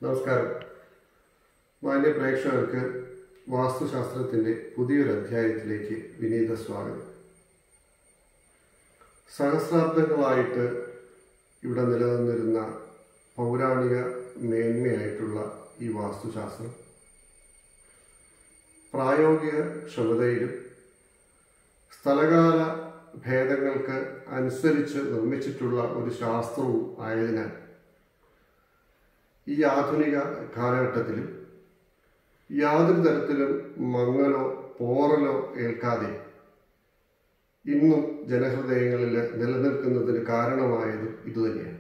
നമസ്കാരം മാന്യ പ്രേക്ഷകർക്ക് വാസ്തുശാസ്ത്രത്തിൻ്റെ പുതിയൊരു അധ്യായത്തിലേക്ക് വിനീത സ്വാഗതം സഹസ്രാബ്ദങ്ങളായിട്ട് ഇവിടെ നിലനിന്നിരുന്ന പൗരാണിക മേന്മയായിട്ടുള്ള ഈ വാസ്തുശാസ്ത്രം പ്രായോഗിക ക്ഷമതയിലും സ്ഥലകാല ഭേദങ്ങൾക്ക് അനുസരിച്ച് നിർമ്മിച്ചിട്ടുള്ള ഒരു ശാസ്ത്രവും ആയതിനാൽ ഈ ആധുനിക കാലഘട്ടത്തിലും യാതൊരു തരത്തിലും മങ്ങലോ പോറലോ ഏൽക്കാതെ ഇന്നും ജനഹൃദയങ്ങളിൽ നിലനിൽക്കുന്നതിന് കാരണമായത് ഇതുതന്നെയാണ്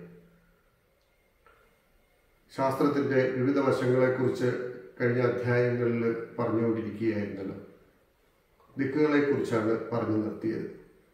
ശാസ്ത്രത്തിൻ്റെ വിവിധ വശങ്ങളെക്കുറിച്ച് കഴിഞ്ഞ അധ്യായങ്ങളിൽ പറഞ്ഞുകൊണ്ടിരിക്കുകയായിരുന്നല്ലോ ദിക്കുകളെക്കുറിച്ചാണ് പറഞ്ഞു നിർത്തിയത്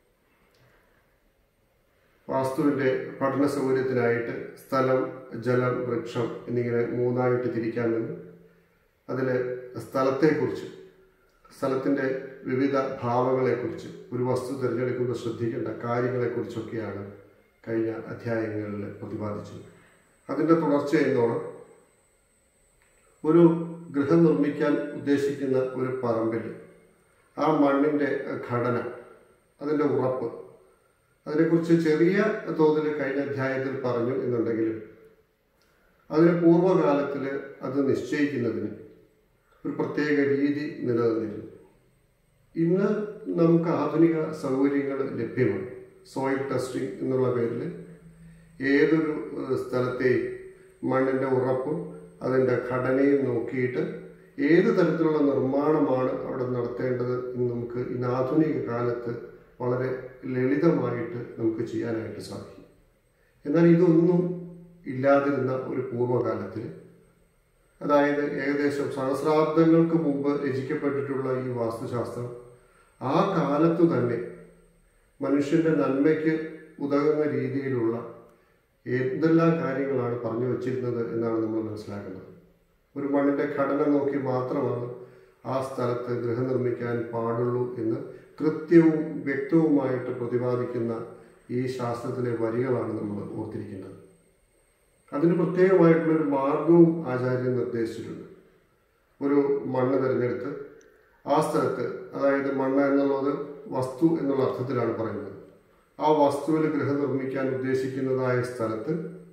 വാസ്തുവിൻ്റെ പഠന സൗകര്യത്തിനായിട്ട് സ്ഥലം ജലം വൃക്ഷം എന്നിങ്ങനെ മൂന്നായിട്ട് തിരിക്കാമെന്ന് അതിൽ സ്ഥലത്തെക്കുറിച്ച് സ്ഥലത്തിൻ്റെ വിവിധ ഭാവങ്ങളെക്കുറിച്ച് ഒരു വസ്തു തിരഞ്ഞെടുക്കുമ്പോൾ ശ്രദ്ധിക്കേണ്ട കാര്യങ്ങളെക്കുറിച്ചൊക്കെയാണ് കഴിഞ്ഞ അധ്യായങ്ങളിൽ പ്രതിപാദിച്ചത് അതിൻ്റെ തുടർച്ച എന്നോണം ഒരു ഗൃഹം നിർമ്മിക്കാൻ ഉദ്ദേശിക്കുന്ന ഒരു പറമ്പിൽ ആ മണ്ണിൻ്റെ ഘടന അതിൻ്റെ ഉറപ്പ് അതിനെക്കുറിച്ച് ചെറിയ തോതിൽ കഴിഞ്ഞ അധ്യായത്തിൽ പറഞ്ഞു എന്നുണ്ടെങ്കിലും അതിന് പൂർവ്വകാലത്തിൽ അത് നിശ്ചയിക്കുന്നതിന് ഒരു പ്രത്യേക രീതി നിലനിന്നിരുന്നു ഇന്ന് നമുക്ക് ആധുനിക സൗകര്യങ്ങൾ ലഭ്യമാണ് സോയിൽ ടെസ്റ്റിംഗ് എന്നുള്ള പേരിൽ ഏതൊരു ഏഹ്, സ്ഥലത്തെയും മണ്ണിൻ്റെ ഉറപ്പും അതിൻ്റെ ഘടനയും നോക്കിയിട്ട് ഏത് തരത്തിലുള്ള നിർമ്മാണമാണ് അവിടെ നടത്തേണ്ടത് എന്ന് നമുക്ക് ഇന്ന് ആധുനിക കാലത്ത് വളരെ ലളിതമായിട്ട് നമുക്ക് ചെയ്യാനായിട്ട് സാധിക്കും എന്നാൽ ഇതൊന്നും ഇല്ലാതിരുന്ന ഒരു പൂർവ്വകാലത്തിൽ അതായത് ഏകദേശം സഹസ്രാബ്ദങ്ങൾക്ക് മുമ്പ് രചിക്കപ്പെട്ടിട്ടുള്ള ഈ വാസ്തുശാസ്ത്രം ആ കാലത്തു തന്നെ മനുഷ്യന്റെ നന്മയ്ക്ക് ഉതകുന്ന രീതിയിലുള്ള എന്തെല്ലാം കാര്യങ്ങളാണ് പറഞ്ഞു വച്ചിരുന്നത് എന്നാണ് നമ്മൾ മനസ്സിലാക്കുന്നത് ഒരു മണ്ണിന്റെ ഘടന നോക്കി മാത്രമാണ് ആ സ്ഥലത്ത് ഗൃഹം നിർമ്മിക്കാൻ പാടുള്ളൂ എന്ന് കൃത്യവും വ്യക്തവുമായിട്ട് പ്രതിപാദിക്കുന്ന ഈ ശാസ്ത്രത്തിലെ വരികളാണ് നമ്മൾ ഓർത്തിരിക്കേണ്ടത് അതിന് പ്രത്യേകമായിട്ടുള്ള ഒരു മാർഗവും ആചാര്യൻ നിർദ്ദേശിച്ചിട്ടുണ്ട് ഒരു മണ്ണ് തിരഞ്ഞെടുത്ത് ആ സ്ഥലത്ത് അതായത് മണ്ണ് എന്നുള്ളത് വസ്തു എന്നുള്ള അർത്ഥത്തിലാണ് പറയുന്നത് ആ വസ്തുവിൽ ഗൃഹം നിർമ്മിക്കാൻ ഉദ്ദേശിക്കുന്നതായ സ്ഥലത്ത്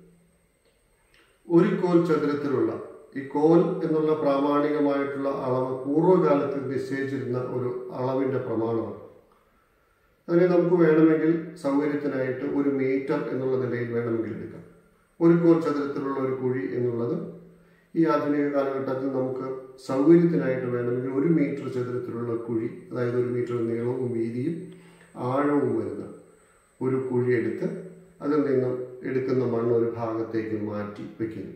ഒരു കോൽ ചതുരത്തിലുള്ള ഈ കോൽ എന്നുള്ള പ്രാമാണികമായിട്ടുള്ള അളവ് പൂർവ്വകാലത്ത് നിശ്ചയിച്ചിരുന്ന ഒരു അളവിന്റെ പ്രമാണമാണ് അതിനെ നമുക്ക് വേണമെങ്കിൽ സൗകര്യത്തിനായിട്ട് ഒരു മീറ്റർ എന്നുള്ള നിലയിൽ വേണമെങ്കിൽ എടുക്കാം ഒരു കോൽ ചതുരത്തിലുള്ള ഒരു കുഴി എന്നുള്ളത് ഈ ആധുനിക കാലഘട്ടത്തിൽ നമുക്ക് സൗകര്യത്തിനായിട്ട് വേണമെങ്കിൽ ഒരു മീറ്റർ ചതുരത്തിലുള്ള കുഴി അതായത് ഒരു മീറ്റർ നീളവും വീതിയും ആഴവും വരുന്ന ഒരു കുഴി എടുത്ത് അതിൽ നിന്നും എടുക്കുന്ന മണ്ണ് ഒരു ഭാഗത്തേക്ക് മാറ്റി വെക്കുന്നു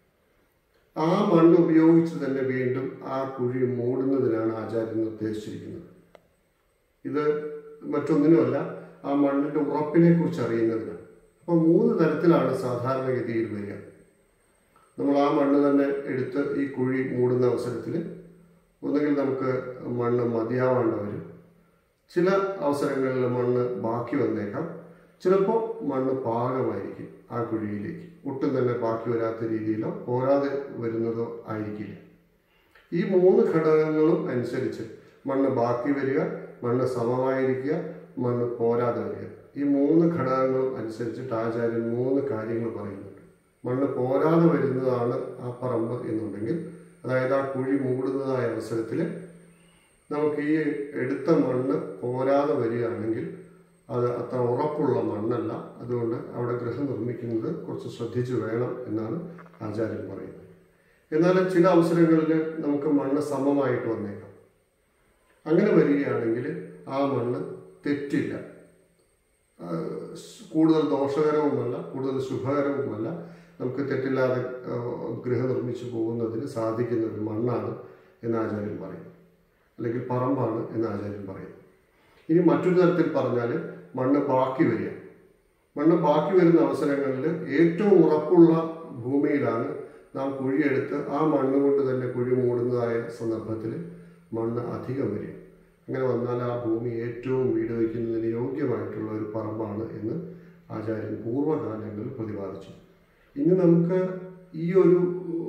ആ മണ്ണ് ഉപയോഗിച്ച് തന്നെ വീണ്ടും ആ കുഴി മൂടുന്നതിനാണ് ആചാര്യൻ നിർദ്ദേശിച്ചിരിക്കുന്നത് ഇത് മറ്റൊന്നിനുമല്ല ആ മണ്ണിന്റെ ഉറപ്പിനെ കുറിച്ച് അറിയുന്നതിനാണ് അപ്പോൾ മൂന്ന് തരത്തിലാണ് സാധാരണഗതിയിൽ വരിക നമ്മൾ ആ മണ്ണ് തന്നെ എടുത്ത് ഈ കുഴി മൂടുന്ന അവസരത്തിൽ ഒന്നുകിൽ നമുക്ക് മണ്ണ് മതിയാവാണ്ട് വരും ചില അവസരങ്ങളിൽ മണ്ണ് ബാക്കി വന്നേക്കാം ചിലപ്പോൾ മണ്ണ് പാകമായിരിക്കും ആ കുഴിയിലേക്ക് ഒട്ടും തന്നെ ബാക്കി വരാത്ത രീതിയിലോ പോരാതെ വരുന്നതോ ആയിരിക്കില്ല ഈ മൂന്ന് ഘടകങ്ങളും അനുസരിച്ച് മണ്ണ് ബാക്കി വരിക മണ്ണ് സമമായിരിക്കുക മണ്ണ് പോരാതെ വരിക ഈ മൂന്ന് ഘടകങ്ങളും അനുസരിച്ചിട്ട് ആചാര്യൻ മൂന്ന് കാര്യങ്ങൾ പറയുന്നുണ്ട് മണ്ണ് പോരാതെ വരുന്നതാണ് ആ പറമ്പ് എന്നുണ്ടെങ്കിൽ അതായത് ആ കുഴി മൂടുന്നതായ അവസരത്തിൽ നമുക്ക് ഈ എടുത്ത മണ്ണ് പോരാതെ വരികയാണെങ്കിൽ അത് അത്ര ഉറപ്പുള്ള മണ്ണല്ല അതുകൊണ്ട് അവിടെ ഗൃഹം നിർമ്മിക്കുന്നത് കുറച്ച് ശ്രദ്ധിച്ചു വേണം എന്നാണ് ആചാര്യൻ പറയുന്നത് എന്നാൽ ചില അവസരങ്ങളിൽ നമുക്ക് മണ്ണ് സമമായിട്ട് വന്നേക്കാം അങ്ങനെ വരികയാണെങ്കിൽ ആ മണ്ണ് തെറ്റില്ല ആ, സ് കൂടുതൽ ദോഷകരവുമല്ല കൂടുതൽ ശുഭകരവുമല്ല നമുക്ക് തെറ്റില്ലാതെ ആ, ഗൃഹം നിർമ്മിച്ചു പോകുന്നതിന് സാധിക്കുന്ന ഒരു മണ്ണാണ് എന്ന് ആചാര്യൻ പറയും അല്ലെങ്കിൽ പറമ്പാണ് എന്ന് ആചാര്യൻ പറയും ഇനി മറ്റൊരു തരത്തിൽ പറഞ്ഞാൽ മണ്ണ് ബാക്കി വരിക മണ്ണ് ബാക്കി വരുന്ന അവസരങ്ങളിൽ ഏറ്റവും ഉറപ്പുള്ള ഭൂമിയിലാണ് നാം കുഴിയെടുത്ത് ആ മണ്ണ് കൊണ്ട് തന്നെ കുഴി മൂടുന്നതായ സന്ദർഭത്തിൽ മണ്ണ് അധികം വരിക അങ്ങനെ വന്നാൽ ആ ഭൂമി ഏറ്റവും വീട് വയ്ക്കുന്നതിന് യോഗ്യമായിട്ടുള്ള ഒരു പറമ്പാണ് എന്ന് ആചാര്യൻ പൂർവ്വകാലങ്ങളിൽ പ്രതിപാദിച്ചു ഇന്ന് നമുക്ക് ഈ ഒരു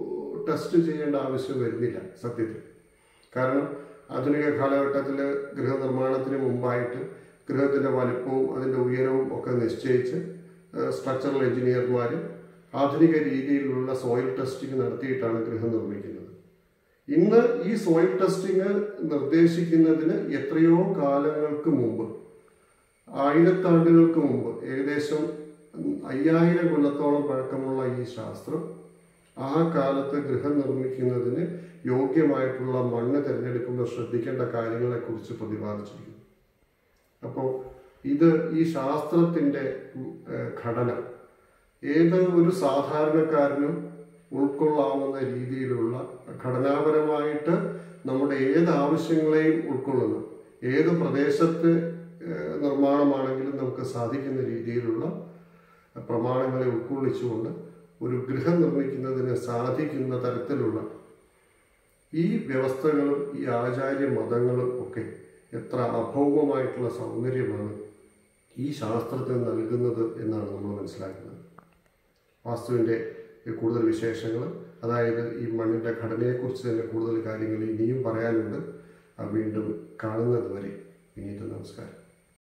ടെസ്റ്റ് ചെയ്യേണ്ട ആവശ്യം വരുന്നില്ല സത്യത്തിൽ കാരണം ആധുനിക കാലഘട്ടത്തിൽ ഗൃഹനിർമ്മാണത്തിന് മുമ്പായിട്ട് ഗൃഹത്തിൻ്റെ വലിപ്പവും അതിൻ്റെ ഉയരവും ഒക്കെ നിശ്ചയിച്ച് സ്ട്രക്ചറൽ എഞ്ചിനീയർമാർ ആധുനിക രീതിയിലുള്ള സോയിൽ ടെസ്റ്റിംഗ് നടത്തിയിട്ടാണ് ഗൃഹം നിർമ്മിക്കുന്നത് ഇന്ന് ഈ സോയിൽ ടെസ്റ്റിംഗ് നിർദ്ദേശിക്കുന്നതിന് എത്രയോ കാലങ്ങൾക്ക് മുമ്പ് ആയിരത്താണ്ടുകൾക്ക് മുമ്പ് ഏകദേശം അയ്യായിരം കൊല്ലത്തോളം പഴക്കമുള്ള ഈ ശാസ്ത്രം ആ കാലത്ത് ഗൃഹം നിർമ്മിക്കുന്നതിന് യോഗ്യമായിട്ടുള്ള മണ്ണ് തിരഞ്ഞെടുക്കുമ്പോൾ ശ്രദ്ധിക്കേണ്ട കാര്യങ്ങളെക്കുറിച്ച് പ്രതിപാദിച്ചിരിക്കുന്നു അപ്പോൾ ഇത് ഈ ശാസ്ത്രത്തിൻ്റെ ഉം, ഏഹ്, ഘടന ഏത് ഒരു സാധാരണക്കാരനും ഉൾക്കൊള്ളാവുന്ന രീതിയിലുള്ള ഘടനാപരമായിട്ട് നമ്മുടെ ഏത് ആവശ്യങ്ങളെയും ഉൾക്കൊള്ളുന്ന ഏത് പ്രദേശത്ത് ഏഹ്, നിർമ്മാണമാണെങ്കിലും നമുക്ക് സാധിക്കുന്ന രീതിയിലുള്ള പ്രമാണങ്ങളെ ഉൾക്കൊള്ളിച്ചുകൊണ്ട് ഒരു ഗൃഹം നിർമ്മിക്കുന്നതിന് സാധിക്കുന്ന തരത്തിലുള്ള ഈ വ്യവസ്ഥകളും ഈ ആചാര്യ മതങ്ങളും ഒക്കെ എത്ര അഭൗമമായിട്ടുള്ള സൗന്ദര്യമാണ് ഈ ശാസ്ത്രത്തിന് നൽകുന്നത് എന്നാണ് നമ്മൾ മനസ്സിലാക്കുന്നത് വാസ്തുവിൻ്റെ കൂടുതൽ വിശേഷങ്ങൾ അതായത് ഈ മണ്ണിൻ്റെ ഘടനയെക്കുറിച്ച് തന്നെ കൂടുതൽ കാര്യങ്ങൾ ഇനിയും പറയാനുണ്ട് അത് വീണ്ടും കാണുന്നത് വരെ വിനീത നമസ്കാരം